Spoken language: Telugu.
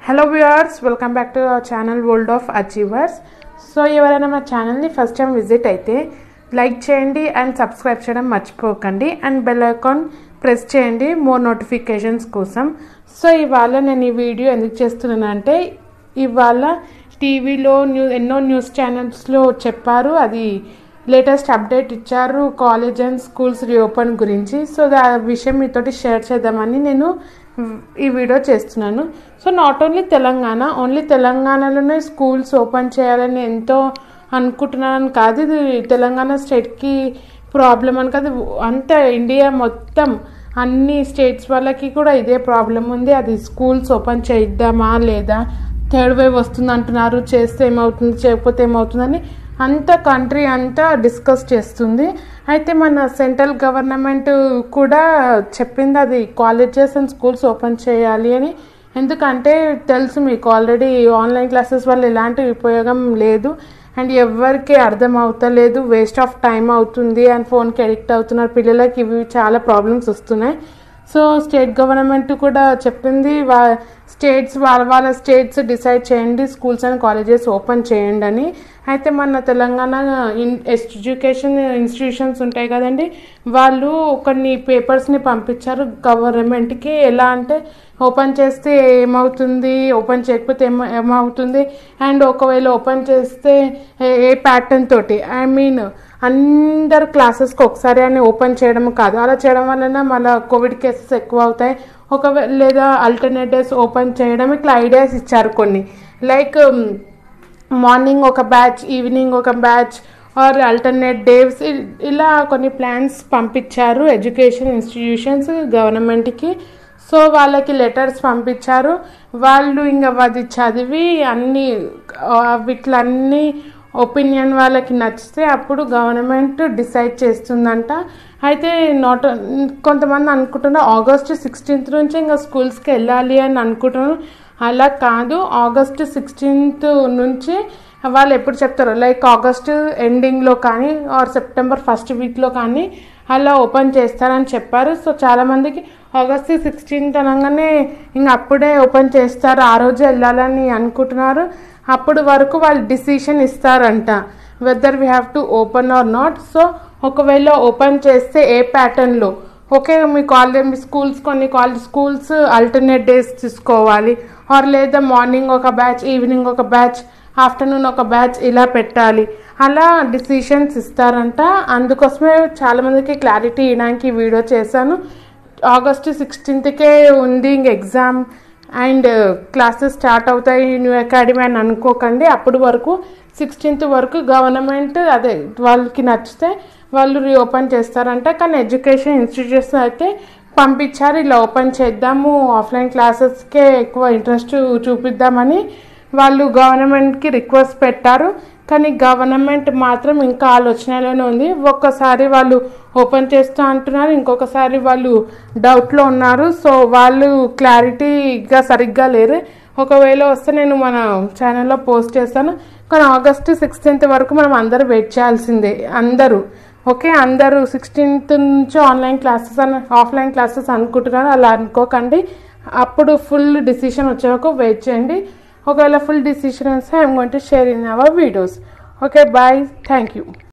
hello viewers welcome back to our channel world of achievers so ఎవరైనా మా ఛానల్ని ఫస్ట్ టైం విజిట్ అయితే లైక్ చేయండి అండ్ సబ్స్క్రైబ్ చేయడం మర్చిపోకండి అండ్ బెల్ ఐకాన్ ప్రెస్ చేయండి మోర్ నోటిఫికేషన్స్ కోసం సో ఇవాళ నేను ఈ వీడియో ఎందుకు చేస్తున్నానంటే ఇవాళ టీవీలో న్యూ ఎన్నో న్యూస్ ఛానల్స్లో చెప్పారు అది లేటెస్ట్ అప్డేట్ ఇచ్చారు కాలేజ్ అండ్ స్కూల్స్ రీఓపెన్ గురించి సో ఆ విషయం మీతోటి షేర్ చేద్దామని నేను ఈ వీడియో చేస్తున్నాను so not only Telangana only తెలంగాణలోనే స్కూల్స్ ఓపెన్ చేయాలని ఎంతో అనుకుంటున్నాను కాదు ఇది తెలంగాణ స్టేట్కి ప్రాబ్లం అని కాదు అంత ఇండియా మొత్తం అన్ని స్టేట్స్ వాళ్ళకి కూడా ఇదే ప్రాబ్లం ఉంది అది స్కూల్స్ ఓపెన్ చేద్దామా లేదా థర్డ్ వేవ్ వస్తుంది అంటున్నారు చేస్తే ఏమవుతుంది చేయకపోతే ఏమవుతుందని అంత కంట్రీ అంతా డిస్కస్ చేస్తుంది అయితే మన సెంట్రల్ గవర్నమెంట్ కూడా చెప్పింది అది కాలేజెస్ అండ్ స్కూల్స్ ఓపెన్ చేయాలి అని ఎందుకంటే తెలుసు మీకు ఆల్రెడీ ఆన్లైన్ క్లాసెస్ వల్ల ఎలాంటి ఉపయోగం లేదు అండ్ ఎవరికి అర్థం అవుతలేదు వేస్ట్ ఆఫ్ టైం అవుతుంది అండ్ ఫోన్కి అడిక్ట్ అవుతున్నారు పిల్లలకి ఇవి చాలా ప్రాబ్లమ్స్ వస్తున్నాయి సో స్టేట్ గవర్నమెంట్ కూడా చెప్పింది వా స్టేట్స్ వాళ్ళ వాళ్ళ స్టేట్స్ డిసైడ్ చేయండి స్కూల్స్ అండ్ కాలేజెస్ ఓపెన్ చేయండి అని అయితే మన తెలంగాణ ఇన్ ఎడ్యుకేషన్ ఇన్స్టిట్యూషన్స్ ఉంటాయి కదండి వాళ్ళు కొన్ని పేపర్స్ని పంపించారు గవర్నమెంట్కి ఎలా అంటే ఓపెన్ చేస్తే ఏమవుతుంది ఓపెన్ చేయకపోతే ఏమ ఏమవుతుంది అండ్ ఒకవేళ ఓపెన్ చేస్తే ఏ ప్యాటర్న్ తోటి ఐ మీన్ అందరు క్లాసెస్కి ఒకసారి అని ఓపెన్ చేయడం కాదు అలా చేయడం వలన మళ్ళీ కోవిడ్ కేసెస్ ఎక్కువ అవుతాయి ఒకవేళ లేదా ఆల్టర్నేట్ డేస్ ఓపెన్ చేయడం ఇట్లా ఐడియాస్ ఇచ్చారు కొన్ని లైక్ మార్నింగ్ ఒక బ్యాచ్ ఈవినింగ్ ఒక బ్యాచ్ ఆర్ ఆల్టర్నేట్ డేస్ ఇలా కొన్ని ప్లాన్స్ పంపించారు ఎడ్యుకేషన్ ఇన్స్టిట్యూషన్స్ గవర్నమెంట్కి సో వాళ్ళకి లెటర్స్ పంపించారు వాళ్ళు ఇంకా అది చదివి అన్ని వీటిలన్నీ ఒపీనియన్ వాళ్ళకి నచ్చితే అప్పుడు గవర్నమెంట్ డిసైడ్ చేస్తుందంట అయితే నాట్ కొంతమంది అనుకుంటున్నారు ఆగస్ట్ సిక్స్టీన్త్ నుంచి ఇంకా స్కూల్స్కి వెళ్ళాలి అని అనుకుంటున్నారు అలా కాదు ఆగస్ట్ సిక్స్టీన్త్ నుంచి వాళ్ళు ఎప్పుడు చెప్తారు లైక్ ఆగస్ట్ ఎండింగ్లో కానీ ఆర్ సెప్టెంబర్ ఫస్ట్ వీక్లో కానీ అలా ఓపెన్ చేస్తారని చెప్పారు సో చాలామందికి ఆగస్ట్ సిక్స్టీన్త్ అనగానే ఇంక అప్పుడే ఓపెన్ చేస్తారు ఆ రోజు వెళ్ళాలని అనుకుంటున్నారు అప్పుడు వరకు వాళ్ళు డిసిషన్ ఇస్తారంట whether we have to open or not so ఒకవేళ ఓపెన్ చేస్తే ఏ ప్యాటర్న్లో ఓకే మీ కాలేజ్ మీ స్కూల్స్ కొన్ని కాలేజ్ స్కూల్స్ ఆల్టర్నేట్ డేస్ తీసుకోవాలి ఆర్ లేదా మార్నింగ్ ఒక బ్యాచ్ ఈవినింగ్ ఒక బ్యాచ్ ఆఫ్టర్నూన్ ఒక బ్యాచ్ ఇలా పెట్టాలి అలా డిసిషన్స్ ఇస్తారంట అందుకోసమే చాలామందికి క్లారిటీ ఇవ్వడానికి వీడియో చేశాను ఆగస్టు సిక్స్టీన్త్కే ఉంది ఇంక ఎగ్జామ్ అండ్ క్లాసెస్ స్టార్ట్ అవుతాయి న్యూ అకాడమీ అని అనుకోకండి అప్పటి వరకు సిక్స్టీన్త్ వరకు గవర్నమెంట్ అదే వాళ్ళకి నచ్చితే వాళ్ళు రీఓపెన్ చేస్తారంట కానీ ఎడ్యుకేషన్ ఇన్స్టిట్యూట్స్ అయితే పంపించారు ఇలా ఓపెన్ చేద్దాము ఆఫ్లైన్ క్లాసెస్కే ఎక్కువ ఇంట్రెస్ట్ చూపిద్దామని వాళ్ళు గవర్నమెంట్కి రిక్వెస్ట్ పెట్టారు కానీ గవర్నమెంట్ మాత్రం ఇంకా ఆలోచనలోనే ఉంది ఒక్కసారి వాళ్ళు ఓపెన్ చేస్తూ అంటున్నారు ఇంకొకసారి వాళ్ళు డౌట్లో ఉన్నారు సో వాళ్ళు క్లారిటీగా సరిగ్గా లేరు ఒకవేళ వస్తే నేను మన ఛానల్లో పోస్ట్ చేస్తాను కానీ ఆగస్టు సిక్స్టీన్త్ వరకు మనం అందరూ వెయిట్ చేయాల్సిందే అందరూ ఓకే అందరూ సిక్స్టీన్త్ నుంచి ఆన్లైన్ క్లాసెస్ అని ఆఫ్లైన్ క్లాసెస్ అనుకుంటున్నారు అలా అనుకోకండి అప్పుడు ఫుల్ డిసిషన్ వచ్చే వరకు వెయిట్ చేయండి ఒకవేళ ఫుల్ డిసిషన్ వస్తే I'm going to share in our videos okay bye thank you